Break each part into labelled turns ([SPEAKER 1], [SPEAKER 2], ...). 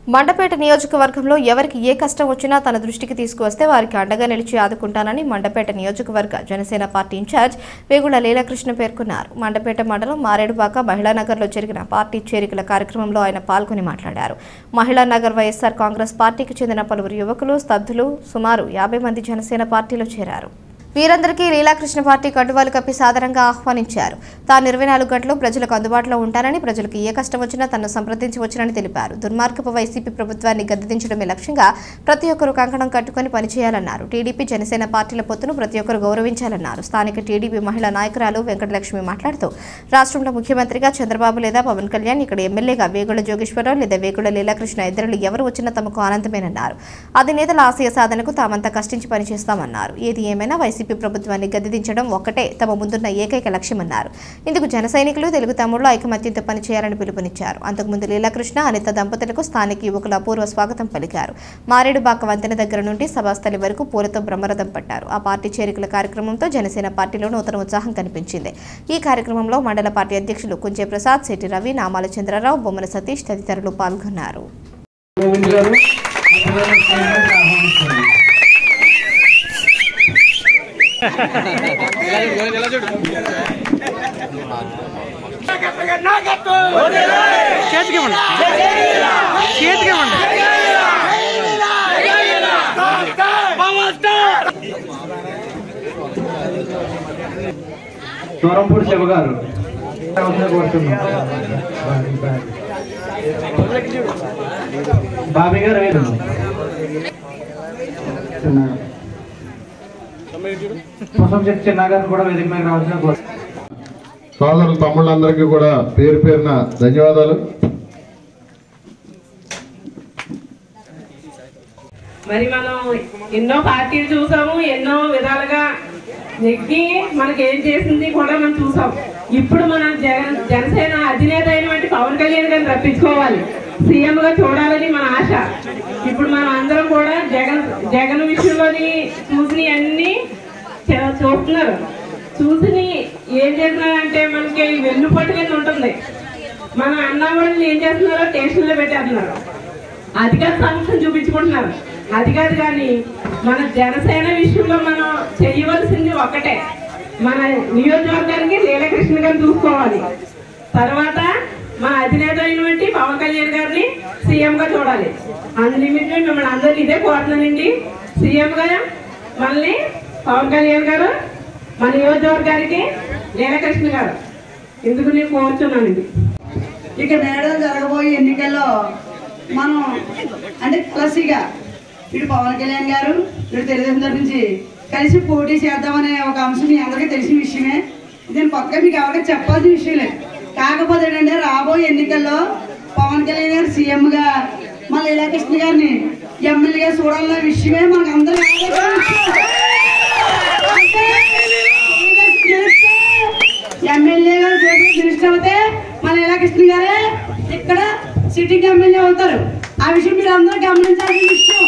[SPEAKER 1] మండపేట నియోజకవర్గంలో ఎవరికి ఏ కష్టం వచ్చినా తన దృష్టికి తీసుకువస్తే వారికి అండగా నిలిచి ఆదుకుంటానని మండపేట నియోజకవర్గ జనసేన పార్టీ ఇన్ఛార్జ్ వేగుళ్ల లీలాకృష్ణ పేర్కొన్నారు మండపేట మండలం మారేడుపాక మహిళానగర్లో జరిగిన పార్టీ చేరికల కార్యక్రమంలో ఆయన పాల్గొని మాట్లాడారు మహిళానగర్ వైఎస్ఆర్ కాంగ్రెస్ పార్టీకి చెందిన పలువురు యువకులు స్తబ్దులు సుమారు యాభై మంది జనసేన పార్టీలో చేరారు వీరందరికీ లీలాకృష్ణ పార్టీ కట్టువాలు కప్పి సాదరంగా ఆహ్వానించారు తాను ఇరవై నాలుగు గంటలు ప్రజలకు అందుబాటులో ఉంటానని ప్రజలకు ఏ కష్టం వచ్చినా తనను సంప్రదించవచ్చునని తెలిపారు దుర్మార్గపు వైసీపీ ప్రభుత్వాన్ని గద్దెదించడమే లక్ష్యంగా ప్రతి ఒక్కరూ కంకణం కట్టుకొని పనిచేయాలన్నారు టీడీపీ జనసేన పార్టీల పొత్తును ప్రతి ఒక్కరు గౌరవించాలన్నారు స్థానిక టీడీపీ మహిళా నాయకురాలు వెంకటలక్ష్మి మాట్లాడుతూ రాష్ట్రంలో ముఖ్యమంత్రిగా చంద్రబాబు లేదా పవన్ కళ్యాణ్ ఇక్కడ ఎమ్మెల్యేగా వేగుళ్ల జోగేశ్వరరావు లేదా వేగుళ్ల లీలాకృష్ణ ఇద్దరు ఎవరు వచ్చినా తమకు ఆనందమేనన్నారు అధినేతల ఆశయ సాధనకు తామంతా కష్టించి పనిచేస్తామన్నారు ఏది ఏమైనా వైసీపీ ప్రభుత్వాన్ని గద్దెదించడం ఒక్కటే తమ ముందున్న ఏకైక లక్ష్యమన్నారు ఇందుకు జన సైనికులు తెలుగు తమ్ముళ్ళు ఐకమత్యంతో పనిచేయాలని పిలుపునిచ్చారు అంతకుముందు లీలాకృష్ణ అనిత దంపతులకు స్థానిక యువకుల అపూర్వ స్వాగతం పలికారు మారేడుబాక వంతెన దగ్గర నుండి సభాస్థలి వరకు పూలతో బ్రహ్మరథం పట్టారు ఆ పార్టీ చేరికల కార్యక్రమంతో జనసేన పార్టీలో నూతన ఉత్సాహం కనిపించింది ఈ కార్యక్రమంలో మండల పార్టీ అధ్యక్షులు కుంచే ప్రసాద్ శెట్టి రవి నామాల చంద్రరావు బొమ్మల సతీష్ తదితరులు పాల్గొన్నారు
[SPEAKER 2] గోవింద్ గారు అభినందన చేయడానికి ఆహ్వానిస్తున్నాను.
[SPEAKER 3] చేతికి ఇవ్వండి చేతికి ఇవ్వండి
[SPEAKER 2] దూరంపూడి శివ గారు అవసరం కోరుతున్నాం. బాబీ గారు వేరు కోసం చెప్పి చిన్న గారు కూడా వేదిక మీద రావాల్సిన కోరు
[SPEAKER 4] సోదరులు తమ్ముళ్ళందరికీ కూడా పేరు పేరున ధన్యవాదాలు
[SPEAKER 5] మరి మనం ఎన్నో పార్టీలు చూసాము ఎన్నో విధాలుగా నెగ్గి మనకి ఏం చేసింది కూడా మనం చూసాం ఇప్పుడు మన జగన్ జనసేన అధినేత అయినటువంటి పవన్ కళ్యాణ్ గారిని రప్పించుకోవాలి సీఎం గా చూడాలని మన ఆశ ఇప్పుడు మనం అందరం కూడా జగన్ జగన్ విషయంలోని చూసినవి అన్ని చూ- చూస్తున్నారు చూసి ఏం చేస్తున్నారంటే మనకి వెన్నుపట్టు కింద ఉంటుంది మన అన్నవాళ్ళు ఏం చేస్తున్నారో స్టేషన్లో పెట్టేస్తున్నారు అధికార సమస్యను చూపించుకుంటున్నారు అది కాదు కానీ మన జనసేన విషయంలో మనం చేయవలసింది ఒకటే మన నియోజకవర్గానికి లీలకృష్ణ గారిని చూసుకోవాలి తర్వాత మన అధినేత అయినటువంటి పవన్ కళ్యాణ్ గారిని సీఎం గా చూడాలి అన్లిమిటెడ్ మిమ్మల్ని అందరినీ ఇదే కోరుతున్నానండి సీఎం గా మనల్ని పవన్ కళ్యాణ్ గారు మన నియోజకవర్గానికి లీలకృష్ణ గారు ఎందుకు నేను కోరుతున్నానండి
[SPEAKER 6] ఇక మేడం జరగబోయే ఎన్నికల్లో మనం అంటే కలసిగా ఇటు పవన్ కళ్యాణ్ గారు ఇటు తెలుగుదేశం తరఫు నుంచి కలిసి పోటీ చేద్దామనే ఒక అంశం మీ అందరికీ తెలిసిన విషయమే దీని కొత్తగా మీకు ఎవరికి చెప్పాల్సిన విషయం లేదు కాకపోతే ఏంటంటే రాబోయే ఎన్నికల్లో పవన్ కళ్యాణ్ గారు సీఎంగా మన లీలాకృష్ణ గారిని ఎమ్మెల్యేగా చూడాలనే విషయమే మనకు అందరికీ ఎమ్మెల్యే గారు చేసిన మినిస్టర్ అవుతే మన ఎలాకృష్ణ గారే ఇక్కడ సిట్టింగ్ ఎమ్మెల్యే అవుతారు ఆ విషయం మీరు అందరూ గమనించాల్సిన విషయం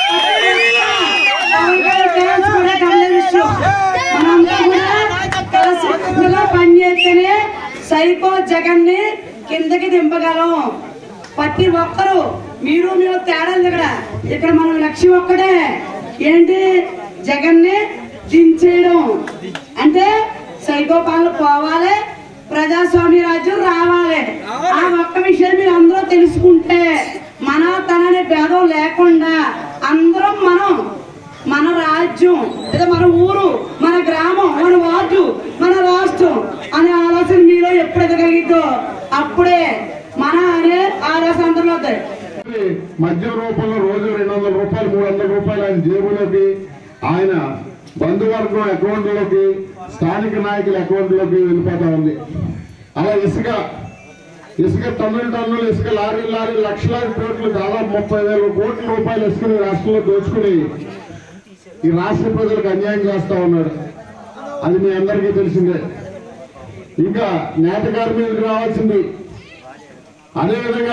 [SPEAKER 6] పవన్ కళ్యాణ్ fans కూడా గమనించే విషయం. మనందరం కూడా కలిసికట్టుగా పనిచేస్తేనే సైకో జగన్ ని కిందకి దింపగలం ప్రతి ఒక్కరు మీరు మీరు తేడా ఉంది ఇక్కడ ఇక్కడ మన లక్ష్యం ఒక్కటే ఏంటి జగన్ ని దించేయడం అంటే సైకో పాలన పోవాలి ప్రజాస్వామ్య రాజ్యం రావాలి ఆ ఒక్క విషయం మీరు అందరూ తెలుసుకుంటే మన తననే భేదం లేకుండా అందరం మనం మన రాజ్యం లేదా మన ఊరు మన గ్రామం మన వార్డు మన రాష్ట్రం అనే ఆలోచన మీలో ఎప్పుడు ఎదగలిగిద్దో అప్పుడే మన అనే ఆలోచన అందరిలో వస్తాయి
[SPEAKER 4] మద్యం రూపంలో రోజు రెండు వందల రూపాయలు మూడు వందల రూపాయలు ఆయన జేబులోకి ఆయన బంధువర్గం అకౌంట్లోకి స్థానిక నాయకుల అకౌంట్లోకి వెళ్ళిపోతా ఉంది అలా ఇసుక ఇసుక టన్నులు టన్నులు ఇసుక లారీ లారీ లక్షలాది కోట్లు దాదాపు ముప్పై వేల కోట్ల రూపాయలు ఇసుకని రాష్ట్రంలో దోచుకుని ఈ రాష్ట్ర ప్రజలకు అన్యాయం చేస్తా ఉన్నాడు అది మీ అందరికీ తెలిసిందే ఇంకా నేత కార్మికులకు రావాల్సింది అదేవిధంగా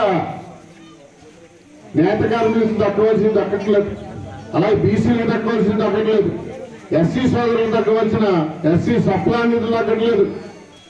[SPEAKER 4] నేత కార్మికులకు దక్కవలసింది దక్కట్లేదు అలాగే బీసీలకు దక్కవలసింది దక్కట్లేదు ఎస్సీ సోదరులకు దక్కవలసిన ఎస్సీ సప్లా నిధులు దక్కట్లేదు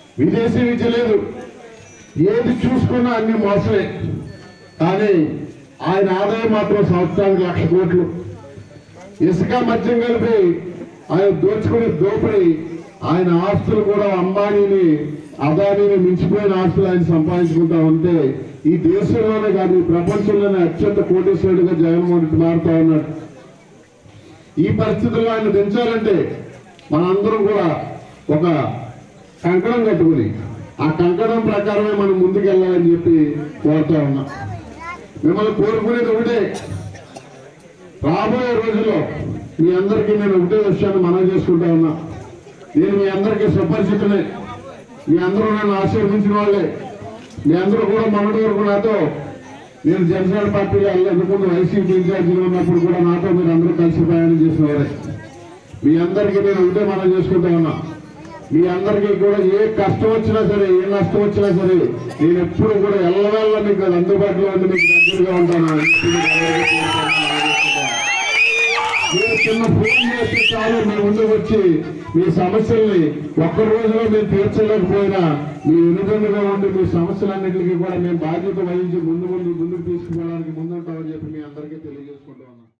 [SPEAKER 4] విదేశీ విద్య లేదు ఏది చూసుకున్నా అన్ని మోసమే కానీ ఆయన ఆదాయం మాత్రం సంవత్సరానికి లక్ష కోట్లు ఇసుక మద్యం కలిపి ఆయన దోచుకునే దోపిడి ఆయన ఆస్తులు కూడా అంబానీని అదానీని మించిపోయిన ఆస్తులు ఆయన సంపాదించుకుంటా ఉంటే ఈ దేశంలోనే కాదు ఈ ప్రపంచంలోనే అత్యంత కోటేశ్వరుడిగా జగన్మోహన్ రెడ్డి మారుతా ఉన్నాడు ఈ పరిస్థితుల్లో ఆయన దించాలంటే మనందరం కూడా ఒక కంకణం కట్టుకుని ఆ కంకణం ప్రకారమే మనం ముందుకెళ్ళాలని చెప్పి కోరుతా ఉన్నా మిమ్మల్ని కోరుకునేది ఒకటే రాబోయే రోజుల్లో మీ అందరికీ నేను ఒకటే విషయాన్ని మనం చేసుకుంటా ఉన్నా నేను మీ అందరికీ సుపరిచితులే మీ అందరూ నన్ను ఆశీర్వదించిన వాళ్ళే మీ అందరూ కూడా మొన్నటి వరకు నాతో నేను జనసేన పార్టీలో వెళ్ళకుండా వైసీపీ ఇన్ఛార్జిగా ఉన్నప్పుడు కూడా నాతో మీరు అందరూ కలిసి ప్రయాణం చేసిన వారే మీ అందరికీ నేను ఒకటే మనం చేసుకుంటా ఉన్నా మీ అందరికీ కూడా ఏ కష్టం వచ్చినా సరే ఏ నష్టం వచ్చినా సరే నేను ఎప్పుడు కూడా ఎల్లవేళ్ళ మీకు అందుబాటులో ఉండి మీకు దగ్గరగా ఉంటాను అని చెప్పి మీకు అందరికీ తెలియజేస్తున్నాను. మీరు చిన్న ఫోన్ చేస్తే చాలు మీ ముందుకు వచ్చి మీ సమస్యల్ని ఒక్క రోజులో మీరు తీర్చలేకపోయినా మీ వెనుదన్నుగా ఉండి మీ సమస్యలన్నింటికి కూడా మేము బాధ్యత వహించి ముందు ముందు ముందుకు తీసుకుపోవడానికి ముందుంటామని చెప్పి మీ అందరికీ తెలియజేసుకుంటా ఉన్నాం